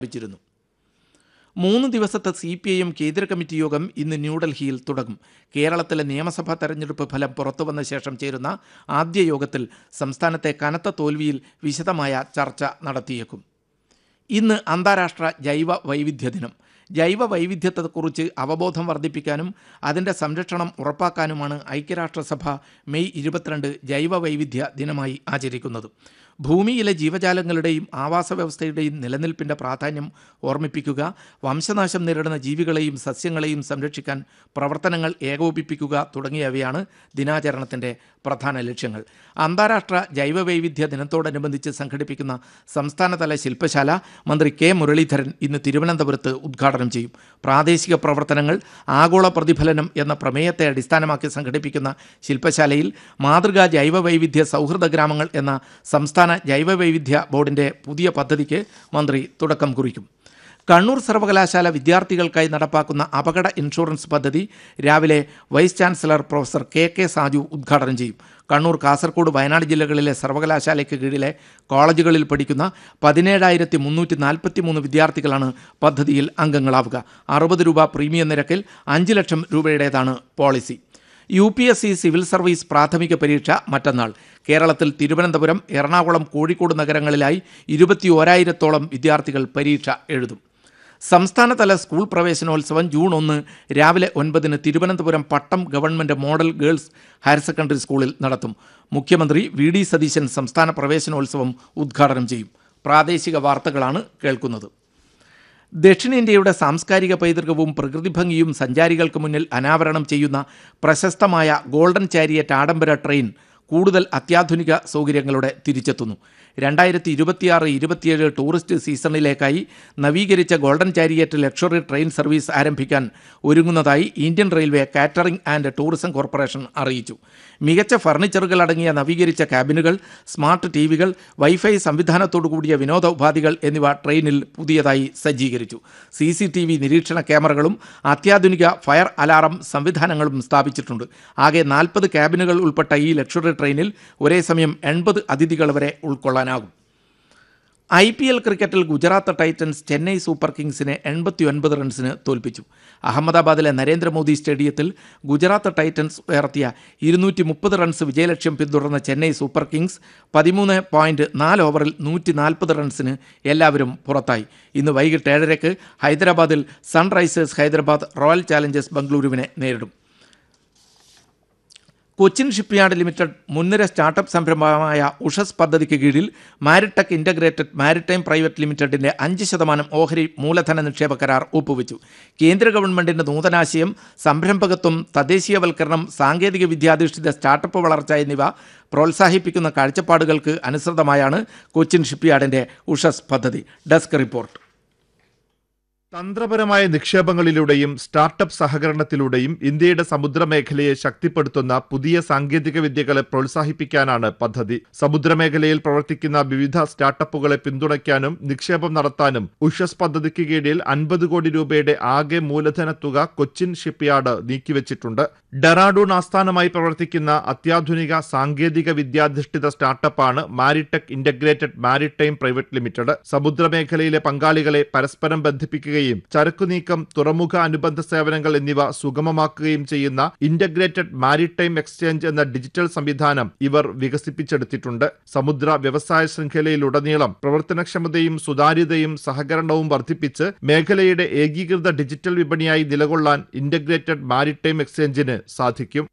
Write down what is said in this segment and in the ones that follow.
ിച്ചിരുന്നു മൂന്ന് ദിവസത്തെ C P I M കേന്ദ്ര കമ്മിറ്റി യോഗം ഇന്ന് ന്യൂഡൽഹിയിൽ തുടങ്ങും കേരളത്തിലെ നിയമസഭാ തെരഞ്ഞെടുപ്പ് ഫലം പുറത്തുവന്ന ശേഷം ചേരുന്ന ആദ്യ യോഗത്തിൽ സംസ്ഥാനത്തെ കനത്ത തോൽവിയിൽ വിശദമായ ചർച്ച നടത്തിയേക്കും ഇന്ന് അന്താരാഷ്ട്ര ജൈവ വൈവിധ്യ ദിനം ജൈവ വൈവിധ്യത്തെക്കുറിച്ച് അവബോധം വർദ്ധിപ്പിക്കാനും അതിൻ്റെ സംരക്ഷണം ഉറപ്പാക്കാനുമാണ് ഐക്യരാഷ്ട്രസഭ മെയ് ഇരുപത്തിരണ്ട് ജൈവ വൈവിധ്യ ദിനമായി ആചരിക്കുന്നത് ഭൂമിയിലെ ജീവജാലങ്ങളുടെയും ആവാസ വ്യവസ്ഥയുടെയും നിലനിൽപ്പിൻ്റെ പ്രാധാന്യം ഓർമ്മിപ്പിക്കുക വംശനാശം നേരിടുന്ന ജീവികളെയും സസ്യങ്ങളെയും സംരക്ഷിക്കാൻ പ്രവർത്തനങ്ങൾ ഏകോപിപ്പിക്കുക തുടങ്ങിയവയാണ് ദിനാചരണത്തിൻ്റെ പ്രധാന ലക്ഷ്യങ്ങൾ അന്താരാഷ്ട്ര ജൈവവൈവിധ്യ ദിനത്തോടനുബന്ധിച്ച് സംഘടിപ്പിക്കുന്ന സംസ്ഥാനതല ശില്പശാല മന്ത്രി കെ മുരളീധരൻ ഇന്ന് തിരുവനന്തപുരത്ത് ഉദ്ഘാടനം ചെയ്യും പ്രാദേശിക പ്രവർത്തനങ്ങൾ ആഗോള പ്രതിഫലനം എന്ന പ്രമേയത്തെ അടിസ്ഥാനമാക്കി സംഘടിപ്പിക്കുന്ന ശില്പശാലയിൽ മാതൃകാ ജൈവവൈവിധ്യ സൗഹൃദ ഗ്രാമങ്ങൾ എന്ന സംസ്ഥാന ജൈവവൈവിധ്യ ബോർഡിൻ്റെ പുതിയ പദ്ധതിക്ക് മന്ത്രി തുടക്കം കുറിക്കും കണ്ണൂർ സർവകലാശാല വിദ്യാർത്ഥികൾക്കായി നടപ്പാക്കുന്ന അപകട ഇൻഷുറൻസ് പദ്ധതി രാവിലെ vice chancellor professor K K Saju ഉദ്ഘാടനം ചെയ്യും കണ്ണൂർ കാസർഗോഡ് വയനാട് ജില്ലകളിലെ സർവകലാശാലയ്ക്ക് കീഴിലെ കോളേജുകളിൽ പഠിക്കുന്ന പതിനേഴായിരത്തി മുന്നൂറ്റി നാൽപ്പത്തി മൂന്ന് വിദ്യാർത്ഥികളാണ് പദ്ധതിയിൽ അംഗങ്ങളാവുക അറുപത് രൂപ പ്രീമിയം നിരക്കിൽ അഞ്ച് ലക്ഷം രൂപയുടേതാണ് policy U P S C civil service പ്രാഥമിക പരീക്ഷ മറ്റന്നാൾ കേരളത്തിൽ തിരുവനന്തപുരം എറണാകുളം കോഴിക്കോട് നഗരങ്ങളിലായി ഇരുപത്തി ഓരായിരത്തോളം വിദ്യാർത്ഥികൾ പരീക്ഷ എഴുതും സംസ്ഥാനതല സ്കൂൾ പ്രവേശനോത്സവം ജൂൺ ഒന്ന് രാവിലെ ഒൻപതിന് Thiruvananthapuram Pattom government model girls higher secondary സ്കൂളിൽ നടത്തും മുഖ്യമന്ത്രി വി ഡി സതീശൻ സംസ്ഥാന പ്രവേശനോത്സവം ഉദ്ഘാടനം ചെയ്യും പ്രാദേശിക വാർത്തകളാണ് കേൾക്കുന്നത് ദക്ഷിണേന്ത്യയുടെ സാംസ്കാരിക പൈതൃകവും പ്രകൃതിഭംഗിയും സഞ്ചാരികൾക്ക് മുന്നിൽ അനാവരണം ചെയ്യുന്ന പ്രശസ്തമായ ഗോൾഡൻ ചാരിയറ്റ് ആഡംബര ട്രെയിൻ കൂടുതൽ അത്യാധുനിക സൗകര്യങ്ങളോടെ തിരിച്ചെത്തുന്നു രണ്ടായിരത്തി ഇരുപത്തിയാറ് ഇരുപത്തിയേഴ് ടൂറിസ്റ്റ് സീസണിലേക്കായി നവീകരിച്ച Golden Chariot luxury train service ആരംഭിക്കാൻ ഒരുങ്ങുന്നതായി Indian Railway Catering and Tourism Corporation അറിയിച്ചു മികച്ച ഫർണിച്ചറുകൾ അടങ്ങിയ നവീകരിച്ച ക്യാബിനുകൾ സ്മാർട്ട് ടി വികൾ വൈഫൈ സംവിധാനത്തോടുകൂടിയ വിനോദ ഉപാധികൾ എന്നിവ ട്രെയിനിൽ പുതിയതായി സജ്ജീകരിച്ചു സി സി ടി വി നിരീക്ഷണ ക്യാമറകളും അത്യാധുനിക ഫയർ അലാറം സംവിധാനങ്ങളും സ്ഥാപിച്ചിട്ടുണ്ട് ആകെ നാൽപ്പത് ക്യാബിനുകൾ ഉൾപ്പെട്ട ഈ ലക്ഷറി ട്രെയിനിൽ ഒരേ സമയം എൺപത് അതിഥികൾ വരെ ഉൾക്കൊള്ളാനാകും ഐ പി എൽ ക്രിക്കറ്റിൽ ഗുജറാത്ത് ടൈറ്റൻസ് ചെന്നൈ സൂപ്പർ കിങ്സിനെ എൺപത്തി ഒൻപത് റൺസിന് തോൽപ്പിച്ചു അഹമ്മദാബാദിലെ നരേന്ദ്രമോദി സ്റ്റേഡിയത്തിൽ ഗുജറാത്ത് ടൈറ്റൻസ് ഉയർത്തിയ ഇരുന്നൂറ്റി മുപ്പത് റൺസ് വിജയലക്ഷ്യം പിന്തുടർന്ന ചെന്നൈ സൂപ്പർ കിങ്സ് പതിമൂന്ന് പോയിൻറ്റ് നാല് ഓവറിൽ നൂറ്റി നാൽപ്പത് റൺസിന് എല്ലാവരും പുറത്തായി ഇന്ന് വൈകിട്ട് ഏഴരയ്ക്ക് ഹൈദരാബാദിൽ സൺറൈസേഴ്സ് ഹൈദരാബാദ് റോയൽ ചാലഞ്ചേഴ്സ് ബംഗളൂരുവിനെ നേരിടും കൊച്ചിൻ ഷിപ്പ്യാർഡ് ലിമിറ്റഡ് മുൻനിര സ്റ്റാർട്ടപ്പ് സംരംഭമായ ഉഷസ് പദ്ധതിക്ക് കീഴിൽ മാരിടെക് ഇൻ്റഗ്രേറ്റഡ് മാരിടൈം പ്രൈവറ്റ് ലിമിറ്റഡിൻ്റെ അഞ്ച് ശതമാനം ഓഹരി മൂലധന നിക്ഷേപ കരാർ ഒപ്പുവെച്ചു കേന്ദ്ര ഗവൺമെൻറ്റിൻ്റെ നൂതനാശയം സംരംഭകത്വം തദ്ദേശീയവൽക്കരണം സാങ്കേതിക വിദ്യാധിഷ്ഠിത സ്റ്റാർട്ടപ്പ് വളർച്ച എന്നിവ പ്രോത്സാഹിപ്പിക്കുന്ന കാഴ്ചപ്പാടുകൾക്ക് അനുസൃതമായാണ് കൊച്ചിൻ ഷിപ്പ്യാർഡിൻ്റെ ഉഷസ് പദ്ധതി ഡെസ്ക് റിപ്പോർട്ട് തന്ത്രപരമായ നിക്ഷേപങ്ങളിലൂടെയും സ്റ്റാർട്ടപ്പ് സഹകരണത്തിലൂടെയും ഇന്ത്യയുടെ സമുദ്രമേഖലയെ ശക്തിപ്പെടുത്തുന്ന പുതിയ സാങ്കേതിക വിദ്യകളെ പ്രോത്സാഹിപ്പിക്കാനാണ് പദ്ധതി സമുദ്രമേഖലയിൽ പ്രവർത്തിക്കുന്ന വിവിധ സ്റ്റാർട്ടപ്പുകളെ പിന്തുണയ്ക്കാനും നിക്ഷേപം നടത്താനും ഉഷസ് പദ്ധതിക്ക് കീഴിൽ അൻപത് കോടി രൂപയുടെ ആകെ മൂലധന തുക കൊച്ചിൻ ഷിപ്പ്യാർഡ് നീക്കിവച്ചിട്ടുണ്ട് ഡെറാഡൂൺ ആസ്ഥാനമായി പ്രവർത്തിക്കുന്ന അത്യാധുനിക സാങ്കേതിക വിദ്യാധിഷ്ഠിത സ്റ്റാർട്ടപ്പാണ് Maritech Integrated Maritime Private Limited സമുദ്രമേഖലയിലെ പങ്കാളികളെ പരസ്പരം ബന്ധിപ്പിക്കുകയും ചരക്കു നീക്കം തുറമുഖ അനുബന്ധ സേവനങ്ങൾ എന്നിവ സുഗമമാക്കുകയും ചെയ്യുന്ന ഇന്റഗ്രേറ്റഡ് മാരിടൈം എക്സ്ചേഞ്ച് എന്ന ഡിജിറ്റൽ സംവിധാനം ഇവർ വികസിപ്പിച്ചെടുത്തിട്ടുണ്ട് സമുദ്ര വ്യവസായ ശൃംഖലയിലുടനീളം പ്രവർത്തനക്ഷമതയും സുതാര്യതയും സഹകരണവും വർദ്ധിപ്പിച്ച് മേഖലയുടെ ഏകീകൃത ഡിജിറ്റൽ വിപണിയായി നിലകൊള്ളാൻ ഇന്റഗ്രേറ്റഡ് മാരിടൈം എക്സ്ചേഞ്ചിന് സാധിക്കും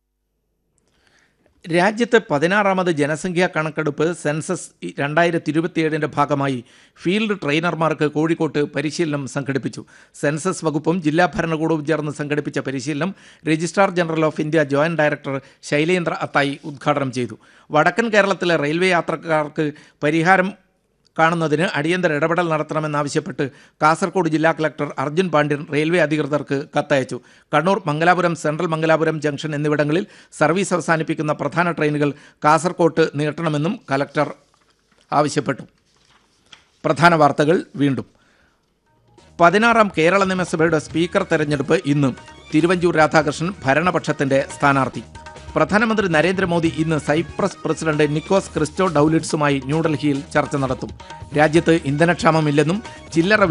രാജ്യത്തെ പതിനാറാമത് ജനസംഖ്യാ കണക്കെടുപ്പ് സെൻസസ് രണ്ടായിരത്തി ഇരുപത്തിയേഴിൻ്റെ ഭാഗമായി ഫീൽഡ് ട്രെയിനർമാർക്ക് കോഴിക്കോട്ട് പരിശീലനം സംഘടിപ്പിച്ചു സെൻസസ് വകുപ്പും ജില്ലാ ഭരണകൂടവും ചേർന്ന് സംഘടിപ്പിച്ച പരിശീലനം Registrar General of India joint director Shailendra അത്തായി ഉദ്ഘാടനം ചെയ്തു വടക്കൻ കേരളത്തിലെ റെയിൽവേ യാത്രക്കാർക്ക് പരിഹാരം കാണുന്നതിന് അടിയന്തര ഇടപെടൽ നടത്തണമെന്നാവശ്യപ്പെട്ട് കാസർഗോഡ് ജില്ലാ കളക്ടർ അർജുൻ പാണ്ഡ്യൻ റെയിൽവേ അധികൃതർക്ക് കത്തയച്ചു കണ്ണൂർ മംഗലാപുരം സെൻട്രൽ മംഗലാപുരം ജംഗ്ഷൻ എന്നിവിടങ്ങളിൽ സർവീസ് അവസാനിപ്പിക്കുന്ന പ്രധാന ട്രെയിനുകൾ കാസർകോട്ട് നീട്ടണമെന്നും കലക്ടർ ആവശ്യപ്പെട്ടു പ്രധാന വാർത്തകൾ വീണ്ടും പതിനാറാം കേരള നിയമസഭയുടെ സ്പീക്കർ തെരഞ്ഞെടുപ്പ് ഇന്ന് തിരുവഞ്ചൂർ രാധാകൃഷ്ണൻ ഭരണപക്ഷത്തിന്റെ സ്ഥാനാർത്ഥി പ്രധാനമന്ത്രി നരേന്ദ്രമോദി ഇന്ന് സൈപ്രസ് പ്രസിഡന്റ് നിക്കോസ് ക്രിസ്റ്റോ ഡൌലിറ്റ്സുമായി ന്യൂഡൽഹിയിൽ ചർച്ച നടത്തും രാജ്യത്ത് ഇന്ധനക്ഷാമമില്ലെന്നും ചില്ലറ